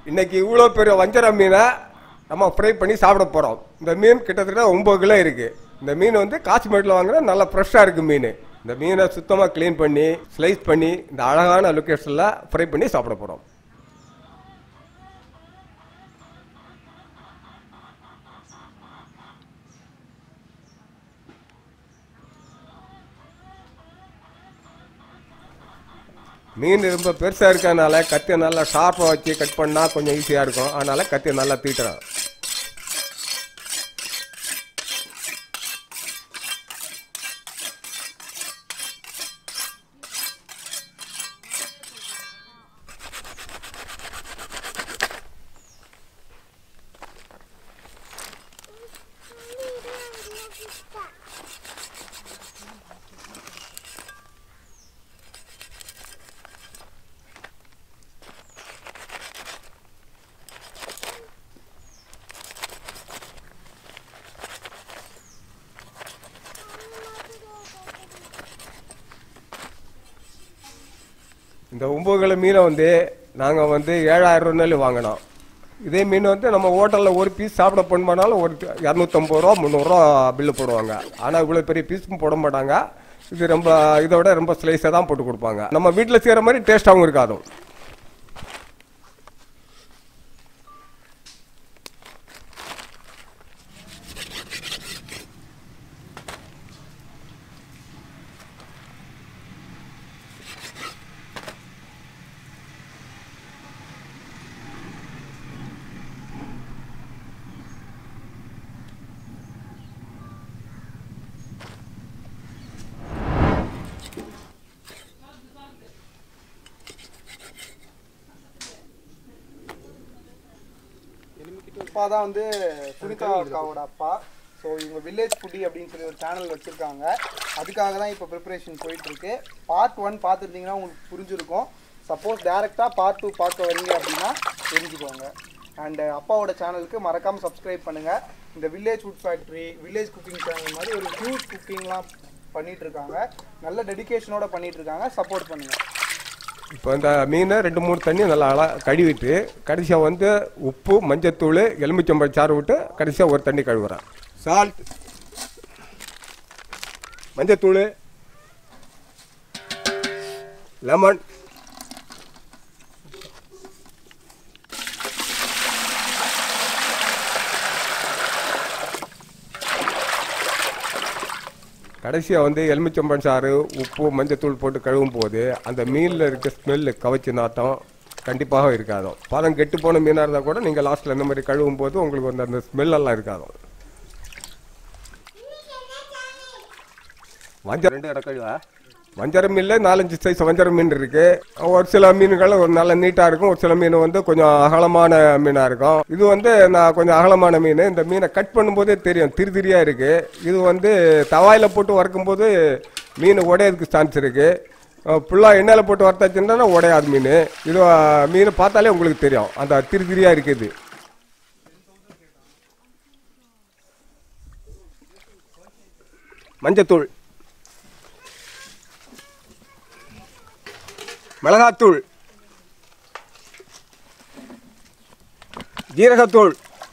இன்னைக்கு இவ்வளோ பெரிய வஞ்சர மீனை நம்ம ஃப்ரை பண்ணி சாப்பிட போகிறோம் இந்த மீன் கிட்டத்தட்ட ஒம்பது கிலோ இருக்குது இந்த மீன் வந்து காசிமேட்டில் வாங்கினா நல்லா ஃப்ரெஷ்ஷாக இருக்குது மீன் இந்த மீனை சுத்தமாக க்ளீன் பண்ணி ஸ்லைஸ் பண்ணி இந்த அழகான லொக்கேஷனில் ஃப்ரை பண்ணி சாப்பிட போகிறோம் மீன் ரொம்ப பெருசாக இருக்கறனால கத்தியை நல்லா ஷார்ப்பாக வச்சு கட் பண்ணால் கொஞ்சம் ஈஸியாக இருக்கும் அதனால் கத்தியை நல்லா தீட்டுறோம் இந்த ஒம்பது கிலோ மீனை வந்து நாங்கள் வந்து ஏழாயிரம் ரூபாய் வாங்கினோம் இதே மீன் வந்து நம்ம ஹோட்டலில் ஒரு பீஸ் சாப்பிட போனோம்னாலும் ஒரு இரநூத்தம்பது ரூபா முந்நூறுரூவா பில்லு போடுவாங்க ஆனால் இவ்வளோ பெரிய பீஸும் போட மாட்டாங்க இது ரொம்ப இதை விட ரொம்ப ஸ்லைஸாக தான் போட்டு கொடுப்பாங்க நம்ம வீட்டில் செய்கிற மாதிரி டேஸ்ட்டாகவும் இருக்காது அப்பா தான் வந்து சுனிதா அக்காவோட அப்பா ஸோ இவங்க வில்லேஜ் ஃபுட்டி அப்படின்னு சொல்லி ஒரு சேனல் வச்சுருக்காங்க அதுக்காக தான் இப்போ ப்ரிப்பரேஷன் போயிட்டுருக்கு பார்ட் ஒன் பார்த்துருந்தீங்கன்னா உங்களுக்கு புரிஞ்சிருக்கும் சப்போஸ் டேரெக்டாக பார்ட் டூ பார்க்க வரீங்க அப்படின்னா தெரிஞ்சுக்கோங்க அண்ட் அப்பாவோட சேனலுக்கு மறக்காமல் சப்ஸ்கிரைப் பண்ணுங்கள் இந்த village food factory village cooking channel மாதிரி ஒரு ஹியூஜ் குக்கிங்லாம் பண்ணிட்டு இருக்காங்க நல்ல டெடிகேஷனோட பண்ணிட்டு இருக்காங்க சப்போர்ட் பண்ணுங்கள் இப்போ இந்த மீனை ரெண்டு மூணு தண்ணி நல்லா அழகா கழுவிட்டு கடைசியாக வந்து உப்பு மஞ்சத்தூள் எலுமிச்சம்பழ சாறு விட்டு கடைசியாக ஒரு தண்ணி கழுவுறேன் சால்ட் மஞ்சத்தூள் லெமன் கடைசியாக வந்து எலுமிச்சம்பழம் சாறு உப்பு மஞ்சத்தூள் போட்டு கழுவும் போது அந்த மீனில் இருக்க ஸ்மெல்லு கவச்சி நாட்டம் கண்டிப்பாக இருக்காது பதம் கெட்டு போன மீனாக இருந்தால் கூட நீங்கள் லாஸ்ட்டில் இந்த மாதிரி கழுவும் போது உங்களுக்கு வந்து அந்த ஸ்மெல்லெல்லாம் இருக்காது வஞ்சரம் ரெண்டு இடம் கழுவா வஞ்சரம் மீனில் நாலஞ்சு சைஸ் வஞ்சரம் மீன் இருக்கு ஒரு சில மீன்கள் ஒரு நல்ல நீட்டாக இருக்கும் ஒரு சில மீன் வந்து கொஞ்சம் அகலமான மீனாக இருக்கும் இது வந்து நான் கொஞ்சம் அகலமான மீன் இந்த மீனை கட் பண்ணும்போதே தெரியும் திரி திரியா இருக்கு இது வந்து தவாயில் போட்டு வறுக்கும்போது மீன் உடையதுக்கு சான்ஸ் இருக்கு ஃபுல்லாக எண்ணெயில் போட்டு வறுத்தாச்சுன்னா உடையாது மீன் இது அஹ், மீன் பார்த்தாலே உங்களுக்கு தெரியும் அந்த திரி திரியா இருக்குது மஞ்சத்தூள் மிளகாத்தூள் ஜீரகத்தூள்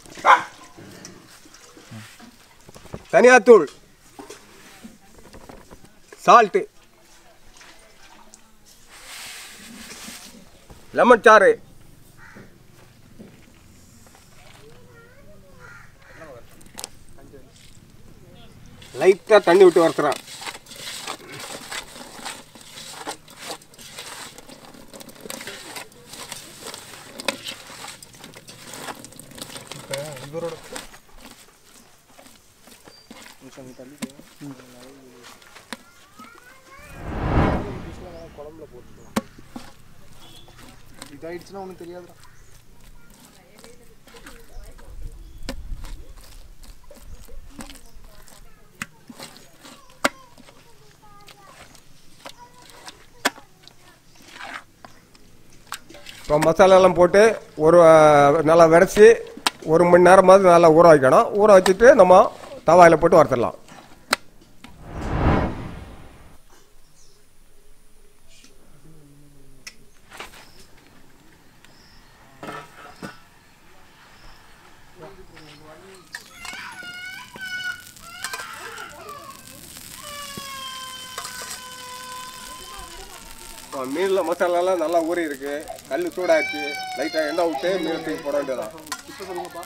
தனியாத்தூள் சால்ட்டு லெமன் சாறு லைட்டாக தண்ணி விட்டு வறுத்துறேன் இவரோட குழம்புல போட்டுக்கலாம் இதாயிடுச்சுன்னா ஒன்றும் தெரியாதுடா இப்போ மசாலாலாம் போட்டு ஒரு அஹ், நல்லா விரைச்சி ஒரு மணி நேரமாவது நல்லா ஊற வைக்கணும் ஊற வச்சுட்டு நம்ம தவாயில் போட்டு வறுத்துடலாம் இப்போ மீனில் மசாலாலாம் நல்லா ஊறி இருக்கு கல் சூடாச்சு லைட்டாக எண்ணெய் விட்டு மீன் தூக்கி போட வேண்டியதான் இப்போ சொல்லுங்கப்பா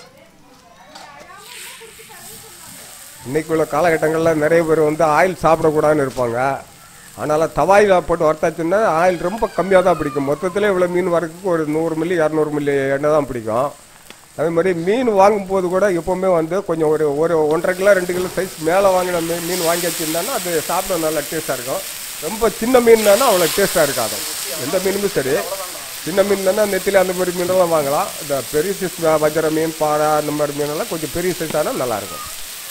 இன்னைக்கு உள்ள காலகட்டங்களில் நிறைய பேர் வந்து ஆயில் சாப்பிடக்கூடாதுன்னு இருப்பாங்க அதனால் தவாயில் போட்டு வறுத்தாச்சுன்னா ஆயில் ரொம்ப கம்மியாக தான் பிடிக்கும் மொத்தத்தில் இவ்வளோ மீன் வரதுக்கு ஒரு நூறு மில்லி இரநூறு மில்லி எண்ணெய் தான் பிடிக்கும் அதே மாதிரி மீன் வாங்கும்போது கூட எப்போவுமே வந்து கொஞ்சம் ஒரு ஒரு ஒன்றரை கிலோ ரெண்டு கிலோ சைஸ் மேலே வாங்கின மீன் மீன் வாங்கி வச்சுருந்தாங்கன்னா அது சாப்பிட நல்லா டேஸ்ட்டாக இருக்கும் ரொம்ப சின்ன மீன்னானா அவ்வளோ டேஸ்ட்டாக இருக்காது எந்த மீனுமே சரி சின்ன மீன் தானே நெத்திலி அந்த மாதிரி மீனெல்லாம் வாங்கலாம் இந்த பெரிய சைஸ் வஜர மீன் பாறை அந்த மாதிரி மீனெல்லாம் கொஞ்சம் பெரிய சைஸ் ஆனால் நல்லாயிருக்கும்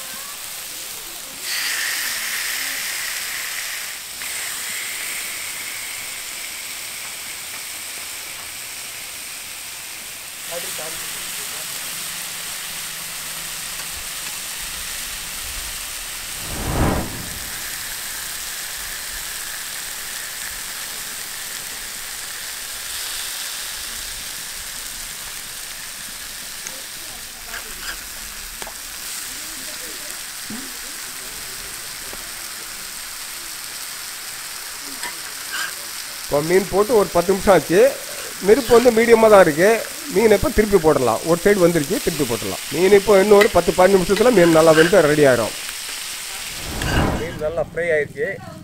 இப்போ மீன் போட்டு ஒரு பத்து நிமிஷம் ஆச்சு நெருப்பு வந்து மீடியமாக தான் இருக்குது மீன் இப்போ திருப்பி போடலாம் ஒரு சைடு வந்துருச்சு திருப்பி போட்டுடலாம் மீன் இப்போ இன்னும் ஒரு பத்து பதினஞ்சு நிமிஷத்தில் மீன் நல்லா வந்து ரெடி ஆயிரும் மீன் நல்லா ஃப்ரை ஆயிடுச்சு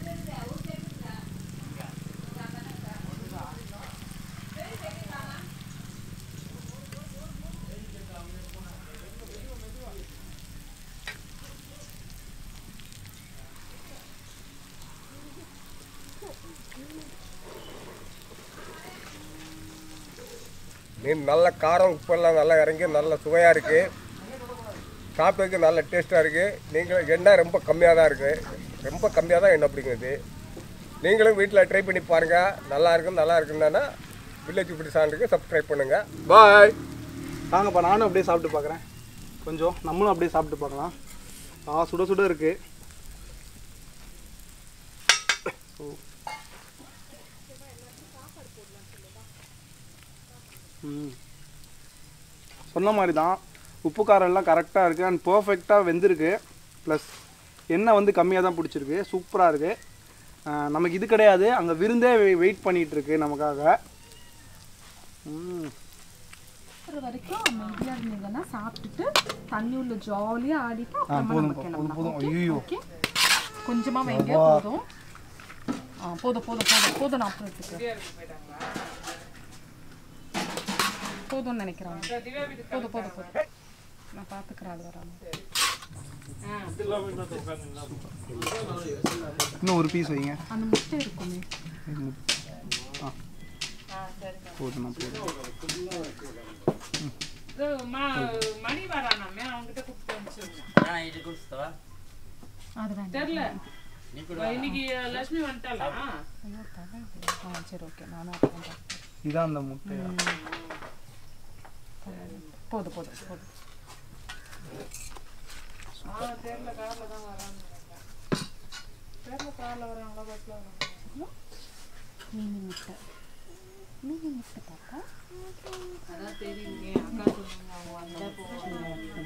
மீன் நல்ல காரம் உப்பெல்லாம் நல்லா இறங்கி நல்ல சுவையாக இருக்குது சாப்பிட்டதுக்கு நல்ல டேஸ்ட்டாக இருக்குது நீங்கள் எண்ணெய் ரொம்ப கம்மியாக தான் இருக்குது ரொம்ப கம்மியாக தான் எண்ணெய் பிடிக்குது நீங்களும் வீட்டில் ட்ரை பண்ணி பாருங்கள் நல்லா இருக்கும் நல்லா இருக்குன்னா வில்லேஜ் இப்படி சாண்டுக்கு சப்ஸ்கிரைப் பண்ணுங்கள் பாய் வாங்கப்பா நானும் அப்படியே சாப்பிட்டு பார்க்குறேன் கொஞ்சம் நம்மளும் அப்படியே சாப்பிட்டு பார்க்கலாம் ஆ சுட சுட இருக்கு ஓ. ம். சொன்ன மாதிரி தான் உப்பு காரம் எல்லாம் கரெக்டாக இருக்குது அண்ட் பர்ஃபெக்டாக வெந்திருக்கு ப்ளஸ் எண்ணெய் வந்து கம்மியாக தான் பிடிச்சிருக்கு சூப்பராக இருக்குது நமக்கு இது கிடையாது அங்கே விருந்தே வெயிட் பண்ணிகிட்டு இருக்கு நமக்காக ம் ஒரு வரைக்கும் அமைதியா இருந்தீங்கன்னா சாப்பிட்டுட்டு தண்ணி உள்ள ஜாலியா ஆடிட்டு அப்புறமா போதும், நம்ம போதும், கிளம்பலாம் போதும். ஓகே ஐயையோ. ஓகே கொஞ்சமா வைங்க போதும் ஆ போதும் போதும் போதும் போதும் நான் அப்புறம் எடுத்துக்கிறேன் போதும்னு நினைக்கிறேன் போதும் போதும் போதும் நான் பார்த்துக்கிறேன் அது வராம இன்னும் ஒரு பீஸ் வைங்க அந்த முட்டை இருக்குமே ஆ போதும் போதும் இது ம- மணி வரானாமே அவன்கிட்ட கூப்பிட்டு அனுப்பிச்சிருங்க அது வேண்டாம் தெரியல இன்னைக்கு லட்சுமி வந்துட்டாளா ஐயோ தலை ஆ சரி ஓகே நானும் அப்புறம் பார்க்கிறேன். இதான் அந்த முட்டை போதும் போதும் போதும் ஆ தெரியல கார்ல தான் வரான்னு நினைக்கிறேன். தெரியல கார்ல வராங்களா பஸ்ல வராங்களா மீன் முட்டை மீன் முட்டை பாப்பா அதான் தெரியுங்க அக்கா சொன்னாங்க அவங்க வந்தா போவாங்க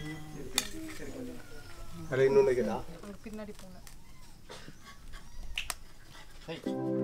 அதில் இன்னொன்று கேட்டா ஒரு பின்னாடி போனேன் ஹை